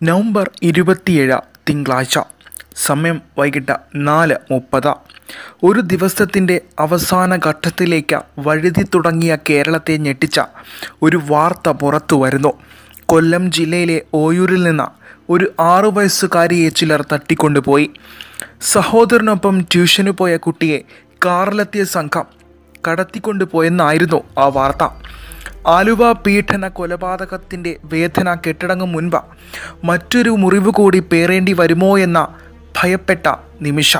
November ഇരുപത്തിയേഴ് തിങ്കളാഴ്ച സമയം വൈകിട്ട് നാല് മുപ്പത് ഒരു ദിവസത്തിൻ്റെ അവസാന ഘട്ടത്തിലേക്ക് വഴുതി തുടങ്ങിയ കേരളത്തെ ഞെട്ടിച്ച ഒരു വാർത്ത പുറത്തു വരുന്നു കൊല്ലം ജില്ലയിലെ ഓയൂരിൽ നിന്ന് ഒരു ആറു വയസ്സുകാരിയെ ചിലർ തട്ടിക്കൊണ്ടുപോയി സഹോദരനൊപ്പം ട്യൂഷന് പോയ കുട്ടിയെ കാറിലെത്തിയ സംഘം കടത്തിക്കൊണ്ടുപോയെന്നായിരുന്നു ആ വാർത്ത ആലുവ പീഡന കൊലപാതകത്തിൻ്റെ വേദന കെട്ടടങ്ങും മുൻപ് മറ്റൊരു മുറിവ് കൂടി പേറേണ്ടി വരുമോ എന്ന ഭയപ്പെട്ട നിമിഷം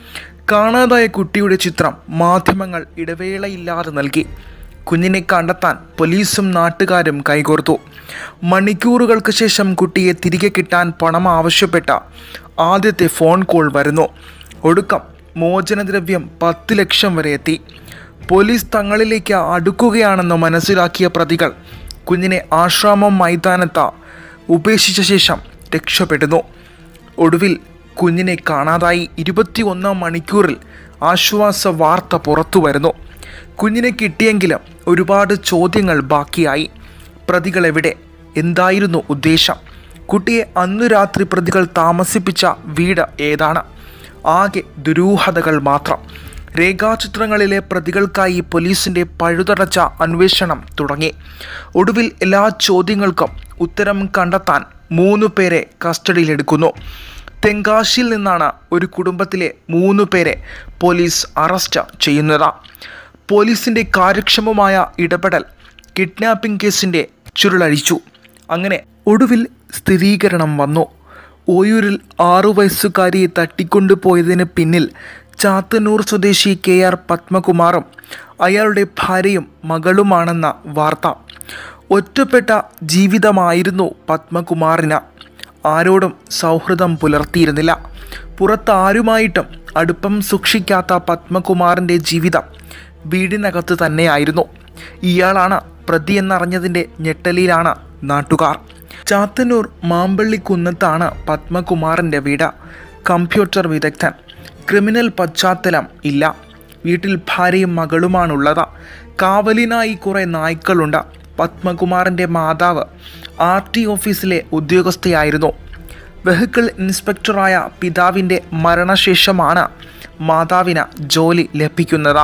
കാണാതായ കുട്ടിയുടെ ചിത്രം മാധ്യമങ്ങൾ ഇടവേളയില്ലാതെ നൽകി കുഞ്ഞിനെ കണ്ടെത്താൻ പോലീസും നാട്ടുകാരും കൈകോർത്തു മണിക്കൂറുകൾക്ക് ശേഷം കുട്ടിയെ തിരികെ കിട്ടാൻ പണം ആവശ്യപ്പെട്ട ആദ്യത്തെ ഫോൺ കോൾ വരുന്നു ഒടുക്കം മോചനദ്രവ്യം പത്ത് ലക്ഷം വരെ എത്തി പോലീസ് തങ്ങളിലേക്ക് അടുക്കുകയാണെന്ന് മനസ്സിലാക്കിയ പ്രതികൾ കുഞ്ഞിനെ ആശ്രാമം മൈതാനത്ത് ഉപേക്ഷിച്ച ശേഷം രക്ഷപ്പെടുന്നു ഒടുവിൽ കുഞ്ഞിനെ കാണാതായി ഇരുപത്തി ഒന്നാം മണിക്കൂറിൽ ആശ്വാസ വാർത്ത പുറത്തു വരുന്നു കുഞ്ഞിനെ കിട്ടിയെങ്കിലും ഒരുപാട് ചോദ്യങ്ങൾ ബാക്കിയായി പ്രതികൾ എവിടെ എന്തായിരുന്നു ഉദ്ദേശം കുട്ടിയെ അന്നു രാത്രി പ്രതികൾ താമസിപ്പിച്ച വീട് ഏതാണ് ആകെ ദുരൂഹതകൾ മാത്രം രേഖാചിത്രങ്ങളിലെ പ്രതികൾക്കായി പോലീസിന്റെ പഴുതടച്ച അന്വേഷണം തുടങ്ങി ഒടുവിൽ എല്ലാ ചോദ്യങ്ങൾക്കും ഉത്തരം കണ്ടെത്താൻ മൂന്ന് പേരെ കസ്റ്റഡിയിലെടുക്കുന്നു തെങ്കാശിയിൽ നിന്നാണ് ഒരു കുടുംബത്തിലെ മൂന്ന് പേരെ പോലീസ് അറസ്റ്റ് ചെയ്യുന്നത് പോലീസിന്റെ കാര്യക്ഷമമായ ഇടപെടൽ കിഡ്നാപ്പിംഗ് കേസിന്റെ ചുരുളഴിച്ചു അങ്ങനെ ഒടുവിൽ സ്ഥിരീകരണം വന്നു ഓയൂരിൽ ആറു വയസ്സുകാരിയെ തട്ടിക്കൊണ്ടുപോയതിന് പിന്നിൽ ചാത്തന്നൂർ സ്വദേശി കെ ആർ പത്മകുമാറും അയാളുടെ ഭാര്യയും മകളുമാണെന്ന വാർത്ത ഒറ്റപ്പെട്ട ജീവിതമായിരുന്നു പത്മകുമാറിന് ആരോടും സൗഹൃദം പുലർത്തിയിരുന്നില്ല പുറത്താരുമായിട്ടും അടുപ്പം സൂക്ഷിക്കാത്ത പത്മകുമാറിൻ്റെ ജീവിതം വീടിനകത്ത് തന്നെയായിരുന്നു ഇയാളാണ് പ്രതി എന്നറിഞ്ഞതിൻ്റെ ഞെട്ടലിലാണ് നാട്ടുകാർ ചാത്തന്നൂർ മാമ്പള്ളിക്കുന്നത്താണ് പത്മകുമാറിൻ്റെ വീട് കമ്പ്യൂട്ടർ വിദഗ്ധൻ ക്രിമിനൽ പശ്ചാത്തലം ഇല്ല വീട്ടിൽ ഭാര്യയും മകളുമാണുള്ളത് കാവലിനായി കുറേ നായ്ക്കളുണ്ട് പത്മകുമാറിൻ്റെ മാതാവ് ആർ ടി ഓഫീസിലെ ഉദ്യോഗസ്ഥയായിരുന്നു വെഹിക്കിൾ ഇൻസ്പെക്ടറായ പിതാവിൻ്റെ മരണശേഷമാണ് മാതാവിന് ജോലി ലഭിക്കുന്നത്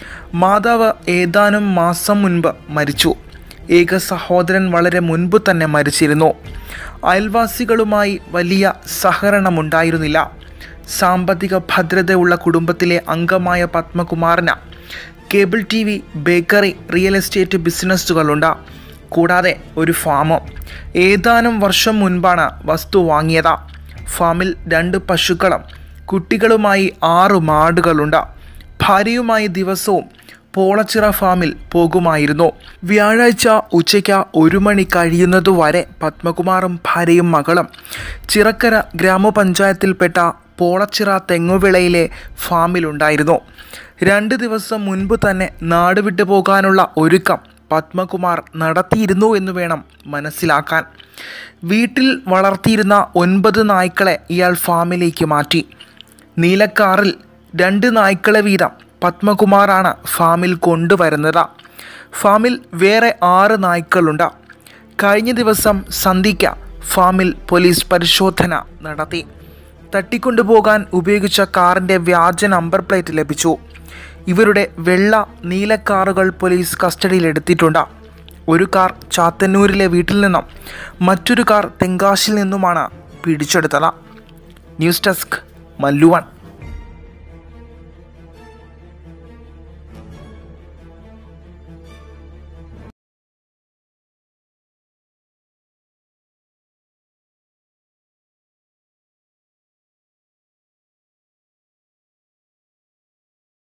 മാതാവ് ഏതാനും മാസം മുൻപ് മരിച്ചു ഏക സഹോദരൻ വളരെ മുൻപ് തന്നെ മരിച്ചിരുന്നു അയൽവാസികളുമായി വലിയ സഹകരണമുണ്ടായിരുന്നില്ല സാമ്പത്തിക ഭദ്രതയുള്ള കുടുംബത്തിലെ അംഗമായ പത്മകുമാറിന് cable T V bakery real estate ബിസിനസ്സുകളുണ്ട് കൂടാതെ ഒരു ഫാമും ഏതാനും വർഷം മുൻപാണ് വസ്തു വാങ്ങിയത് ഫാമിൽ രണ്ട് പശുക്കളും കുട്ടികളുമായി ആറ് മാടുകളുണ്ട് ഭാര്യയുമായി ദിവസവും പോളച്ചിറ ഫാമിൽ പോകുമായിരുന്നു വ്യാഴാഴ്ച ഉച്ചയ്ക്ക് ഒരു മണി കഴിയുന്നതുവരെ പത്മകുമാറും ഭാര്യയും മകളും ചിറക്കര ഗ്രാമപഞ്ചായത്തിൽപ്പെട്ട പോളച്ചിറ തെങ്ങുവിളയിലെ ഫാമിലുണ്ടായിരുന്നു രണ്ട് ദിവസം മുൻപ് തന്നെ നാട് വിട്ടു പോകാനുള്ള ഒരുക്കം പത്മകുമാർ നടത്തിയിരുന്നു എന്ന് വേണം മനസ്സിലാക്കാൻ വീട്ടിൽ വളർത്തിയിരുന്ന ഒൻപത് നായ്ക്കളെ ഇയാൾ ഫാമിലേക്ക് മാറ്റി നീലക്കാറിൽ രണ്ട് നായ്ക്കളെ വീതം പത്മകുമാറാണ് ഫാമിൽ കൊണ്ടുവരുന്നത് ഫാമിൽ വേറെ ആറ് നായ്ക്കളുണ്ട് കഴിഞ്ഞ ദിവസം സന്ധ്യയ്ക്ക് ഫാമിൽ പോലീസ് പരിശോധന നടത്തി തട്ടിക്കൊണ്ടുപോകാൻ ഉപയോഗിച്ച കാറിൻ്റെ വ്യാജ നമ്പർ പ്ലേറ്റ് ലഭിച്ചു ഇവരുടെ വെള്ള നീല കാറുകൾ പോലീസ് കസ്റ്റഡിയിലെടുത്തിട്ടുണ്ട് ഒരു കാർ ചാത്തന്നൂരിലെ വീട്ടിൽ നിന്നും മറ്റൊരു കാർ തെങ്കാശിൽ നിന്നുമാണ് പിടിച്ചെടുത്തത് ന്യൂസ് ഡെസ്ക് മല്ലുവൺ